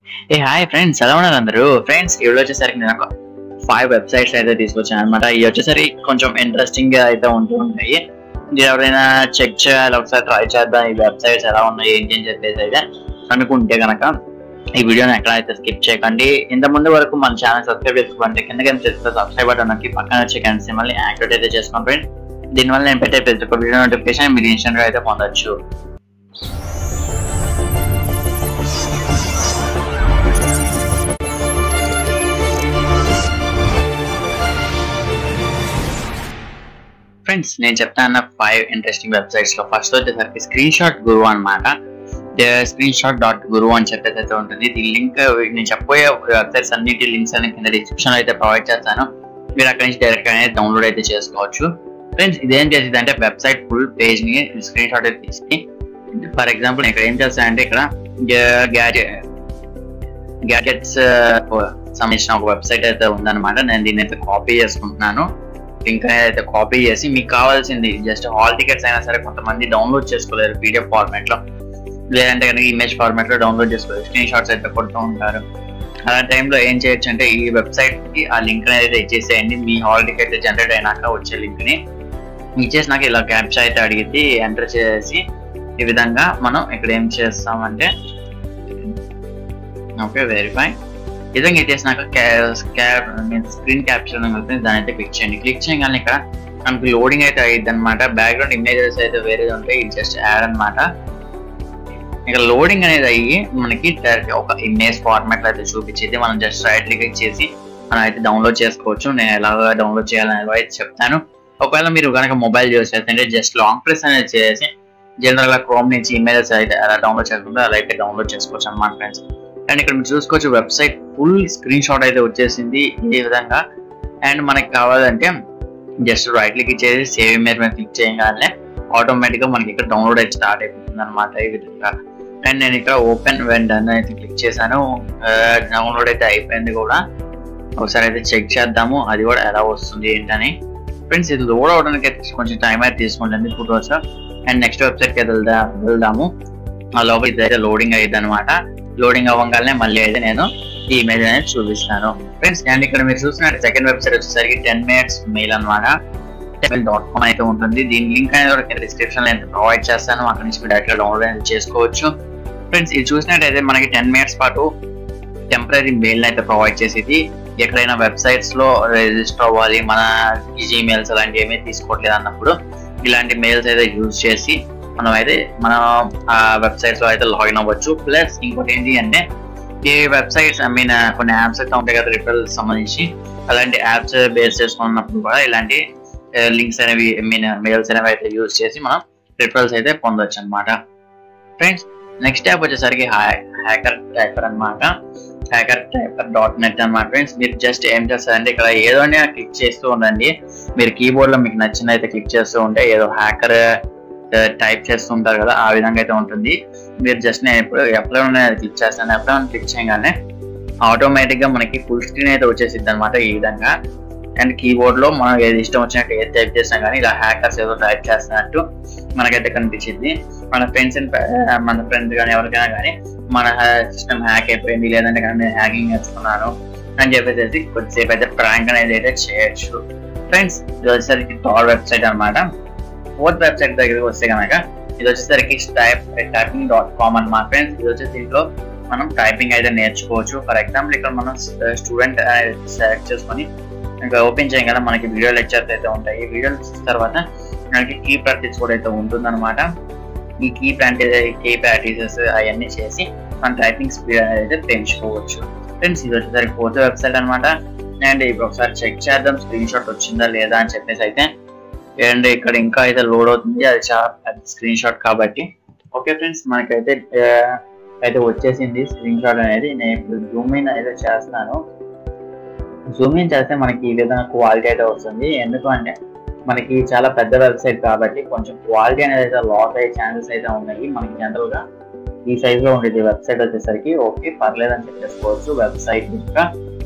ఏ hi friends ఎలా ఉన్నారు అందరూ ఫ్రెండ్స్ ఇవి వచ్చేసరికి నేను ఒక ఫైవ్ వెబ్సైట్స్ అయితే తీసుకొచ్చాను అనమాట ఇవి వచ్చేసరికి కొంచెం ఇంట్రెస్టింగ్ గా అయితే ఉంటూ ఉంటాయి ఇది ఎవరైనా చెక్ చేయాలి ఒకసారి ట్రై చేద్దాం ఈ వెబ్సైట్స్ ఎలా ఉన్నాయి ఏంటి అని చెప్పేసి అయితే అనుకుంటే కనుక ఈ వీడియోని ఎక్కడైతే స్కిప్ చేయకండి ఇంత ముందు వరకు మన ఛానల్ సబ్స్క్రైబ్ చేసుకోండి కింద కింద చేస్తే సబ్స్క్రైబ్ బటన్ నొక్కి పక్కన వచ్చే గంట సింబల్ని యాక్టివేట్ అయితే చేసుకోండి ఫ్రెండ్ దీనివల్ల నేను పెట్టే ప్రతి ఒక్క వీడియో నోటిఫికేషన్ మీరు ఇన్స్టెంట్ గా అయితే పొందొచ్చు ఫ్రెండ్స్ నేను చెప్తాను ఫైవ్ ఇంట్రెస్టింగ్ వెబ్సైట్స్ లో ఫస్ట్ వచ్చేసరికి స్క్రీన్ షాట్ గురువు అనమాట స్క్రీన్ షాట్ డాట్ గురువు అని చెప్పేసి అయితే ఉంటుంది దీని లింక్ నేను చెప్పబోయే వెబ్సైట్స్ అన్నిటి లింక్స్ అన్ని కింద డిస్క్రిప్షన్ అయితే ప్రొవైడ్ చేస్తాను మీరు అక్కడి నుంచి డైరెక్ట్ అనేది డౌన్లోడ్ అయితే చేసుకోవచ్చు ఫ్రెండ్స్ ఇదేం చేసింది అంటే వెబ్సైట్ ఫుల్ పేజ్ ని స్క్రీన్ షాట్ అయితే తీసుకుని ఫర్ ఎగ్జాంపుల్ ఇక్కడ ఏం చేస్తానంటే ఇక్కడ గ్యాజెట్ గ్యాజెట్స్ సంబంధించిన ఒక వెబ్సైట్ అయితే ఉందన్నమాట నేను దీన్ని అయితే కాపీ చేసుకుంటున్నాను లింక్ అనేది అయితే కాపీ చేసి మీకు కావాల్సింది జస్ట్ హాల్ టికెట్స్ అయినా సరే కొంతమంది డౌన్లోడ్ చేసుకోలేరు పీడిఎఫ్ ఫార్మాట్ లో లేదంటే కనుక ఇమేజ్ ఫార్మాట్ లో డౌన్లోడ్ చేసుకోలేదు స్క్రీన్ షాట్స్ అయితే కొడుతూ ఉంటారు అలా టైంలో ఏం చేయొచ్చు అంటే ఈ వెబ్సైట్ కి ఆ లింక్ అనేది ఇచ్చేసేయండి మీ హాల్ టికెట్ జనరేట్ అయినాక వచ్చే లింక్ ని ఇచ్చేసినాక ఇలా క్యాప్చా అయితే అడిగితే ఎంటర్ చేసి ఈ విధంగా మనం ఇక్కడ ఏం చేస్తామంటే ఓకే వెరిఫై ఈ విధంగా ఇచ్చేసినాక స్క్రీన్ క్యాప్చర్ అవుతుంది దాని అయితే క్లిక్ చేయండి క్లిక్ చేయగానే ఇక్కడ మనకి లోడింగ్ అయితే అయ్యింది అనమాట బ్యాక్గ్రౌండ్ ఇమేజెస్ అయితే వేరే ఉంటాయి ఇది జస్ట్ యాడ్ అనమాట ఇక్కడ లోడింగ్ అనేది అయ్యి మనకి డైరెక్ట్ ఒక ఇమేజ్ ఫార్మాట్ అయితే చూపించేది మనం జస్ట్ రైట్ క్లిక్ చేసి మనం అయితే డౌన్లోడ్ చేసుకోవచ్చు నేను ఎలాగ డౌన్లోడ్ చేయాలని అయితే చెప్తాను ఒకవేళ మీరు కనుక మొబైల్ యూస్ చేస్తుంటే జస్ట్ లాంగ్ ప్రెస్ అనేది చేసి జనరల్ గా క్రోమ్ నుంచి ఇమేజెస్ అయితే ఎలా డౌన్లోడ్ చేసుకుంటే అలా అయితే డౌన్లోడ్ చేసుకోవచ్చు అనమాట ఫ్రెండ్స్ అండ్ ఇక్కడ మీరు చూసుకోవచ్చు వెబ్సైట్ ఫుల్ స్క్రీన్ షాట్ అయితే వచ్చేసింది ఈ విధంగా అండ్ మనకి కావాలంటే జస్ట్ రైట్ క్లిక్ చేసి సేవ్ ఇమేజ్ మీద క్లిక్ చేయగానే ఆటోమేటిక్ గా మనకి ఇక్కడ డౌన్లోడ్ అయితే స్టార్ట్ అయిపోతుంది అనమాట ఈ విధంగా అండ్ నేను ఇక్కడ ఓపెన్ వెండ్ అని అయితే క్లిక్ చేశాను డౌన్లోడ్ అయితే అయిపోయింది కూడా ఒకసారి అయితే చెక్ చేద్దాము అది కూడా ఎలా వస్తుంది ఏంటని ఫ్రెండ్స్ ఇది లోడ్ అవడానికి అయితే కొంచెం టైం అయితే తీసుకుంటుంది ఫోటోస్ అండ్ నెక్స్ట్ వెబ్సైట్ కి వెళ్దా వెళ్దాము ఆ లోపల ఇది అయితే లోడింగ్ అయ్యింది అనమాట లోడింగ్ అవ్వగానే మళ్ళీ అయితే నేను ఈ ఇమేజ్ అనేది చూపిస్తాను ఫ్రెండ్స్ అండ్ ఇక్కడ మీరు చూసినట్టు సెకండ్ వెబ్సైట్ వచ్చేసరికి టెన్ మినిట్స్ మెయిల్ అనమాట డాట్ కామ్ అయితే ఉంటుంది దీని లింక్ అనేది కూడా డిస్క్రిప్షన్ లో ప్రొవైడ్ చేస్తాను అక్కడ నుంచి మీరు డైరెక్ట్ డౌన్లోడ్ అనేది చేసుకోవచ్చు ఫ్రెండ్స్ ఇది చూసినట్టయితే మనకి టెన్ మినిట్స్ పాటు టెంపరీ మెయిల్ అయితే ప్రొవైడ్ చేసేది ఎక్కడైనా వెబ్సైట్స్ లో రిజిస్టర్ అవ్వాలి మన జీమెయిల్స్ అలాంటివి ఏమీ తీసుకోవట్లేదు అన్నప్పుడు ఇలాంటి మెయిల్స్ అయితే యూజ్ చేసి మనం అయితే మనం ఆ వెబ్సైట్స్ లో అయితే లాగిన్ అవ్వచ్చు ప్లస్ ఇంకోటి ఏంటి అంటే ఈ వెబ్సైట్స్ ఐ మీన్ కొన్ని యాప్స్ అయితే ఉంటాయి కదా రిఫరల్ సంబంధించి అలాంటి యాప్స్ బేస్ చేసుకున్నప్పుడు కూడా ఇలాంటి లింక్స్ అనేవి ఐ మీన్ మెయిల్స్ అనేవి అయితే యూజ్ చేసి మనం రిఫరల్స్ అయితే పొందొచ్చు అనమాట ఫ్రెండ్స్ నెక్స్ట్ యాప్ వచ్చేసరికి హ్యాకర్ టైపర్ అనమాట హ్యాకర్ టైపర్ డాట్ నెట్ అనమాట ఫ్రెండ్స్ మీరు జస్ట్ ఏం చేస్తారంటే ఇక్కడ ఏదో క్లిక్ చేస్తూ ఉండండి మీరు కీబోర్డ్ లో మీకు నచ్చింది అయితే క్లిక్ చేస్తూ ఉంటే ఏదో హ్యాకర్ టైప్ చేస్తుంటారు కదా ఆ విధంగా అయితే ఉంటుంది మీరు జస్ట్ నేను ఎప్పుడు ఎప్పుడో క్లిక్ చేస్తాను ఎప్పుడో క్లిక్ చేయగానే ఆటోమేటిక్ గా మనకి ఫుల్ స్క్రీన్ అయితే వచ్చేసింది అనమాట ఈ విధంగా అండ్ కీబోర్డ్ లో మనం ఏది ఇష్టం వచ్చినట్టు ఏది టైప్ చేసినా కానీ ఇలా హ్యాకర్స్ ఏదో టైప్ చేస్తున్నట్టు మనకైతే కనిపించింది మన ఫ్రెండ్స్ మన ఫ్రెండ్స్ కానీ ఎవరికైనా కానీ మన సిస్టమ్ హ్యాక్ అయిపోయింది లేదంటే కానీ నేను హ్యాకింగ్ చేస్తున్నాను అని చెప్పేసి కొద్దిసేపు అయితే ప్రాంక్ అనేది అయితే చేయొచ్చు ఫ్రెండ్స్ ఇది వచ్చేసరికి థర్డ్ వెబ్సైట్ అనమాట ఫోర్త్ వెబ్సైట్ దగ్గరికి వస్తే కనుక ఇది వచ్చేసరికి టైప్ టైపింగ్ డాట్ కామ్ అనమాట ఫ్రెండ్స్ ఇది వచ్చేసి దీంట్లో మనం టైపింగ్ అయితే నేర్చుకోవచ్చు ఫర్ ఎగ్జాంపుల్ ఇక్కడ మనం స్టూడెంట్ సెలెక్ట్ చేసుకొని ఇంకా ఓపెన్ చేయగల మనకి వీడియో లెక్చర్స్ అయితే ఉంటాయి ఈ వీడియో లెక్చర్స్ తర్వాత మనకి కీ ప్రాక్టీస్ కూడా అయితే ఉంటుందన్నమాట ఈ కీ ప్రాక్టీస్ కీ ప్రాక్టీసెస్ అవన్నీ చేసి మన టైపింగ్ స్పీడ్ అనేది అయితే పెంచుకోవచ్చు ఫ్రెండ్స్ ఇది వచ్చేసరికి ఫోర్త్ వెబ్సైట్ అనమాట అండ్ ఇప్పుడు ఒకసారి చెక్ చేద్దాం స్క్రీన్ షాట్ వచ్చిందా లేదా అని చెప్పేసి అయితే అండ్ ఇక్కడ ఇంకా అయితే లోడ్ అవుతుంది అది చాలా పెద్ద స్క్రీన్ షాట్ కాబట్టి ఓకే ఫ్రెండ్స్ మనకైతే అయితే వచ్చేసింది స్క్రీన్ షాట్ అనేది నేను ఇప్పుడు జూమ్ ఇన్ అయితే చేస్తున్నాను జూమ్ ఇన్ చేస్తే మనకి ఈ విధంగా క్వాలిటీ అయితే వస్తుంది ఎందుకు అంటే మనకి చాలా పెద్ద వెబ్సైట్ కాబట్టి కొంచెం క్వాలిటీ అనేది అయితే లాస్ అయ్యే ఛాన్సెస్ అయితే ఉన్నాయి మనకి జనరల్ గా ఈ సైజ్ లో ఉండేది వెబ్సైట్ వచ్చేసరికి ఓకే పర్లేదు అని చెప్పేసుకోవచ్చు వెబ్సైట్ యొక్క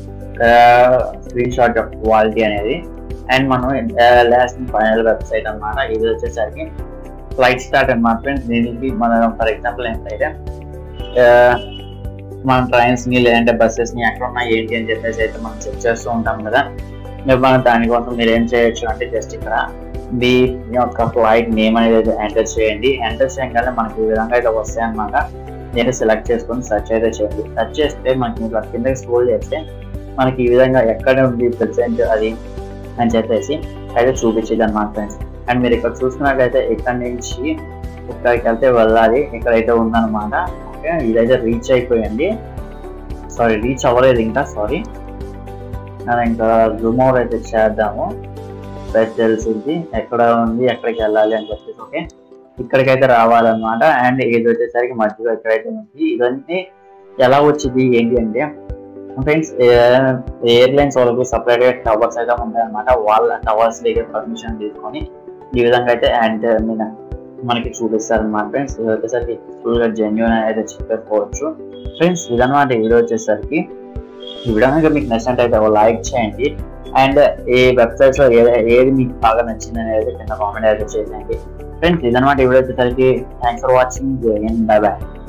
స్క్రీన్ షాట్ యొక్క క్వాలిటీ అనేది అండ్ మనం లాస్ట్ ఫైనల్ వెబ్సైట్ అనమాట ఇది వచ్చేసరికి ఫ్లైట్ స్టార్ట్ అనమాట ఫ్రెండ్స్ దీనికి మనం ఫర్ ఎగ్జాంపుల్ ఏంటంటే మన ట్రైన్స్ ని లేదంటే బస్సెస్ ని ఎక్కడ ఉన్నాయి ఏంటి అని చెప్పేసి అయితే మనం చెక్ చేస్తూ ఉంటాం కదా మీరు మనం దానికోసం మీరు ఏం చేయొచ్చు అంటే జస్ట్ ఇక్కడ మీ యొక్క ఫ్లైట్ నేమ్ అనేది ఎంటర్ చేయండి ఎంటర్ చేయగానే మనకి ఈ విధంగా అయితే వస్తాయి అనమాట నేను సెలెక్ట్ చేసుకొని సెర్చ్ అయితే చేయండి సెర్చ్ చేస్తే మనకి మీకు అక్కడ కిందకి స్క్రోల్ చేస్తే మనకి ఈ విధంగా ఎక్కడ ఉంది ప్రెసెంట్ అది అని చెప్పేసి అయితే చూపించేది అనమాట ఫ్రెండ్స్ అండ్ మీరు ఇక్కడ చూసుకున్నట్లయితే ఇక్కడ నుంచి ఇక్కడికి వెళ్తే వెళ్ళాలి ఇక్కడైతే ఉందన్నమాట ఓకే ఇదైతే రీచ్ అయిపోయింది సారీ రీచ్ అవ్వలేదు ఇంకా సారీ నేను ఇంకా జూమ్ అవుట్ అయితే చేద్దాము బెస్ట్ తెలిసింది ఎక్కడ ఉంది ఎక్కడికి వెళ్ళాలి అని చెప్పేసి ఓకే ఇక్కడికైతే రావాలన్నమాట అండ్ ఇది వచ్చేసరికి మధ్యలో ఎక్కడైతే ఉంది ఇవన్నీ ఎలా వచ్చింది ఏంటి అంటే ఫ్రెండ్స్ ఎయిర్లైన్స్ వాళ్ళకి సపరేట్ గా టవర్స్ అయితే ఉంటాయి అనమాట వాళ్ళ టవర్స్ దగ్గర పర్మిషన్ తీసుకొని ఈ విధంగా అయితే అండ్ మీన్ మనకి చూపిస్తారు అనమాట ఫ్రెండ్స్ ఇది వచ్చేసరికి ఫుల్ గా జెన్యున్ అయితే చెప్పేసుకోవచ్చు ఫ్రెండ్స్ ఇదన్నమాట ఈ వీడియో వచ్చేసరికి ఈ వీడియో కనుక మీకు నచ్చినట్టయితే ఒక లైక్ చేయండి అండ్ ఏ వెబ్సైట్స్ లో ఏది ఏది మీకు బాగా నచ్చింది అనేది కింద కామెంట్ అయితే చేసేయండి ఫ్రెండ్స్ ఇదన్నమాట ఈ వీడియో వచ్చేసరికి thanks for watching bye bye